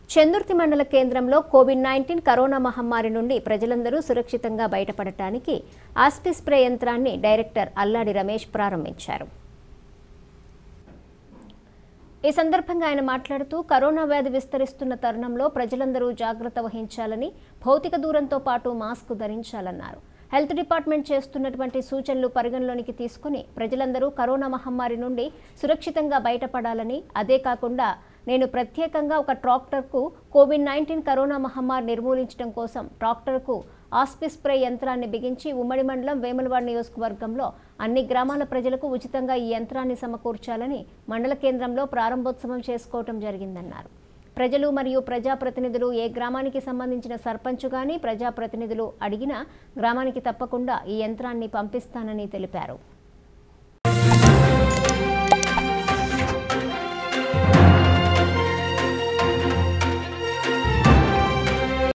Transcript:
చందుర్తి మండల కేంద్రంలో Covid nineteen corona మహమ్మారి నుండి ప్రజలందరూ సురక్షితంగా బయటపడటానికి ఆస్పి స్ప్రే యంత్రాన్ని డైరెక్టర్ అల్లాడి రమేష్ ప్రారంభించారు ఈ సందర్భంగా ఆయన మాట్లాడుతూ కరోనా వ్యాధి విస్తరిస్తున్న తరుణంలో ప్రజలందరూ జాగ్రత్త వహించాలని భౌతిక దూరంతో పాటు మాస్క్ ధరించాలన్నారు హెల్త్ డిపార్ట్మెంట్ చేస్తున్నటువంటి సూచనలు పరిగణలోనికి తీసుకుని ప్రజలందరూ కరోనా మహమ్మారి నుండి సురక్షితంగా బయటపడాలని అదే కాకుండా నేను ప్రత్యేకంగా ఒక ట్రాక్టర్కు కోవిడ్ నైన్టీన్ కరోనా మహమ్మారి నిర్మూలించడం కోసం ట్రాక్టర్కు ఆస్పి స్ప్రే యంత్రాన్ని బిగించి ఉమ్మడి మండలం వేములవాడ నియోజకవర్గంలో అన్ని గ్రామాల ప్రజలకు ఉచితంగా ఈ యంత్రాన్ని సమకూర్చాలని మండల కేంద్రంలో ప్రారంభోత్సవం చేసుకోవటం జరిగిందన్నారు ప్రజలు మరియు ప్రజాప్రతినిధులు ఏ గ్రామానికి సంబంధించిన సర్పంచ్ కానీ ప్రజాప్రతినిధులు అడిగినా గ్రామానికి తప్పకుండా ఈ యంత్రాన్ని పంపిస్తానని తెలిపారు